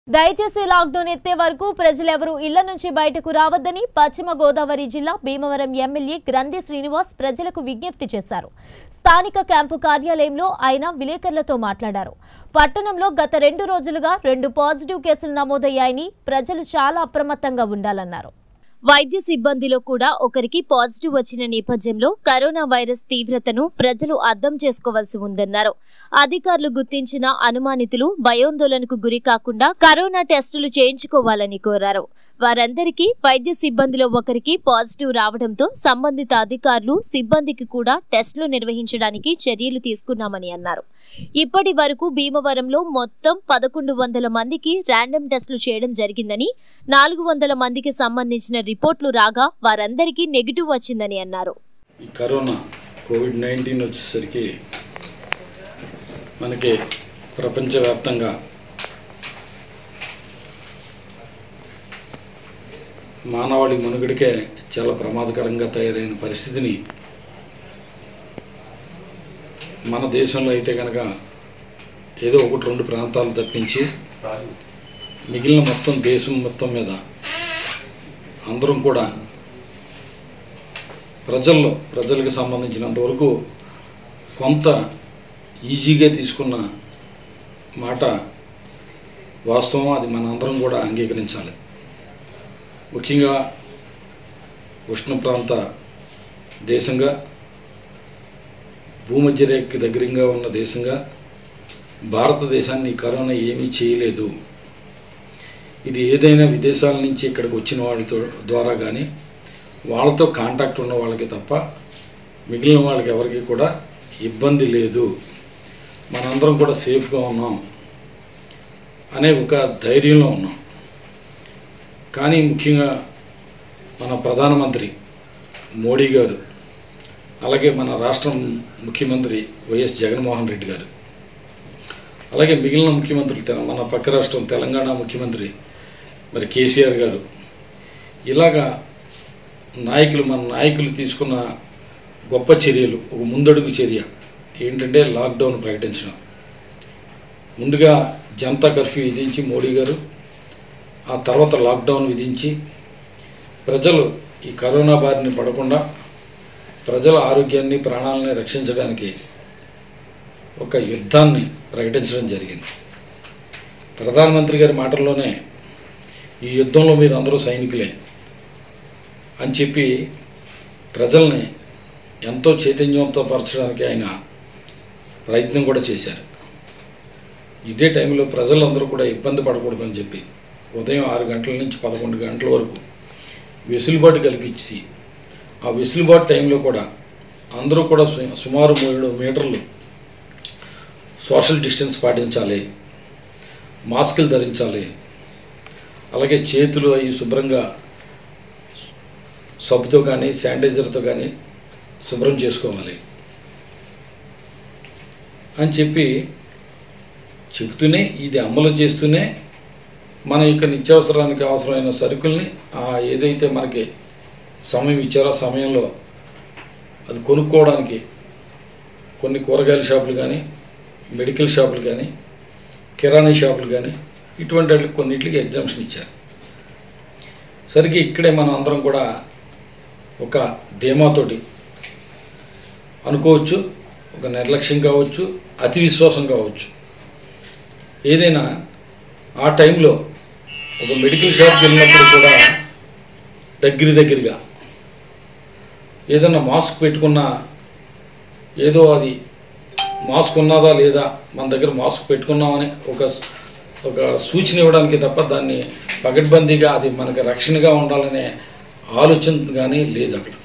దయచేసి లాక్డౌన్ ఎత్తే వరకు ప్రజలెవరూ ఇళ్ల నుంచి బయటకు రావద్దని పశ్చిమ గోదావరి జిల్లా భీమవరం ఎమ్మెల్యే గ్రంథి శ్రీనివాస్ ప్రజలకు విజ్ఞప్తి చేశారు స్థానిక క్యాంపు కార్యాలయంలో ఆయన విలేకరులతో మాట్లాడారు పట్టణంలో గత రెండు రోజులుగా రెండు పాజిటివ్ కేసులు నమోదయ్యాయని ప్రజలు చాలా అప్రమత్తంగా ఉండాలన్నారు వైద్య సిబ్బందిలో కూడా ఒకరికి పాజిటివ్ వచ్చిన నేపథ్యంలో కరోనా వైరస్ తీవ్రతను ప్రజలు అర్థం చేసుకోవాల్సి ఉందన్నారు అధికారులు గుర్తించిన అనుమానితులు భయోందోళనకు గురి కాకుండా కరోనా టెస్టులు చేయించుకోవాలని కోరారు వారందరికీ వైద్య సిబ్బందిలో ఒకరికి పాజిటివ్ రావడంతో సంబంధిత అధికారులు సిబ్బందికి కూడా టెస్టులు నిర్వహించడానికి చర్యలు తీసుకున్నామని అన్నారు ఇప్పటి వరకు భీమవరంలో మొత్తం పదకొండు వందల మందికి ర్యాండమ్ టెస్టులు చేయడం జరిగిందని నాలుగు వందల మందికి సంబంధించిన రిపోర్టులు రాగా వారందరికీ నెగిటివ్ వచ్చిందని అన్నారు ఈ కరోనా కోవిడ్ నైన్టీన్ వచ్చేసరికి మనకి ప్రపంచవ్యాప్తంగా మానవాళి మనుగడికే చాలా ప్రమాదకరంగా తయారైన పరిస్థితిని మన దేశంలో అయితే కనుక ఏదో ఒకటి రెండు ప్రాంతాలు తప్పించి మిగిలిన మొత్తం దేశం మొత్తం మీద అందరం కూడా ప్రజల్లో ప్రజలకు సంబంధించినంత వరకు కొంత ఈజీగా తీసుకున్న మాట వాస్తవం అది మనందరం కూడా అంగీకరించాలి ముఖ్యంగా ఉష్ణ ప్రాంత దేశంగా భూమధ్య రేఖకి దగ్గరగా ఉన్న దేశంగా భారతదేశాన్ని ఈ కరోనా ఏమీ చేయలేదు ఇది ఏదైనా విదేశాల నుంచి ఇక్కడికి వచ్చిన వాళ్ళతో ద్వారా కానీ వాళ్ళతో కాంటాక్ట్ ఉన్న వాళ్ళకి తప్ప మిగిలిన వాళ్ళకి ఎవరికి కూడా ఇబ్బంది లేదు మనందరం కూడా సేఫ్గా ఉన్నాం అనే ఒక ధైర్యంలో ఉన్నాం కానీ ముఖ్యంగా మన ప్రధానమంత్రి మోడీ గారు అలాగే మన రాష్ట్రం ముఖ్యమంత్రి వైఎస్ జగన్మోహన్ రెడ్డి గారు అలాగే మిగిలిన ముఖ్యమంత్రులు తెల- మన పక్క రాష్ట్రం తెలంగాణ ముఖ్యమంత్రి మరి కేసీఆర్ గారు ఇలాగా నాయకులు మన నాయకులు తీసుకున్న గొప్ప చర్యలు ఒక ముందడుగు చర్య ఏంటంటే లాక్డౌన్ ప్రకటించడం ముందుగా జనతా కర్ఫ్యూ విధించి మోడీ గారు ఆ తర్వాత లాక్డౌన్ విధించి ప్రజలు ఈ కరోనా బారిన పడకుండా ప్రజల ఆరోగ్యాన్ని ప్రాణాలని రక్షించడానికి ఒక యుద్ధాన్ని ప్రకటించడం జరిగింది ప్రధానమంత్రి గారి మాటల్లోనే ఈ యుద్ధంలో మీరు అందరూ సైనికులే అని చెప్పి ప్రజల్ని ఎంతో చైతన్యంతో పరచడానికి ఆయన ప్రయత్నం కూడా చేశారు ఇదే టైంలో ప్రజలందరూ కూడా ఇబ్బంది పడకూడదని చెప్పి ఉదయం ఆరు గంటల నుంచి పదకొండు గంటల వరకు వెసులుబాటు కల్పించి ఆ వెసులుబాటు టైంలో కూడా అందరూ కూడా సు- సుమారు మూడు మీటర్లు సోషల్ డిస్టెన్స్ పాటించాలి మాస్కులు ధరించాలి అలాగే చేతులు అవి శుభ్రంగా సబ్బుతో కానీ శానిటైజర్తో కానీ శుభ్రం చేసుకోవాలి అని చెప్పి చెబుతూనే ఇది అమలు చేస్తూనే మన యొక్క నిత్యావసరానికి అవసరమైన సరుకుల్ని ఆ ఏదైతే మనకి సమయం ఇచ్చారో ఆ సమయంలో అది కొనుక్కోవడానికి కొన్ని కూరగాయల షాపులు కానీ మెడికల్ షాపులు కానీ కిరాణా షాపులు కానీ ఇటువంటి వాటికి కొన్నిటికి ఎగ్జామ్షన్ ఇచ్చారు సరిగ్గా ఇక్కడే మనం అందరం కూడా ఒక ధీమాతోటి అనుకోవచ్చు ఒక నిర్లక్ష్యం కావచ్చు అతి విశ్వాసం కావచ్చు ఏదైనా ఆ టైంలో ఒక మెడికల్ షాప్కి వెళ్ళినప్పుడు కూడా దగ్గర దగ్గరగా ఏదన్నా మాస్క్ పెట్టుకున్నా ఏదో అది మాస్క్ ఉన్నదా లేదా మన దగ్గర మాస్క్ పెట్టుకున్నామని ఒక ఒక సూచన ఇవ్వడానికి తప్ప దాన్ని పకడ్బందీగా అది మనకి రక్షణగా ఉండాలనే ఆలోచన కానీ లేదు అక్కడ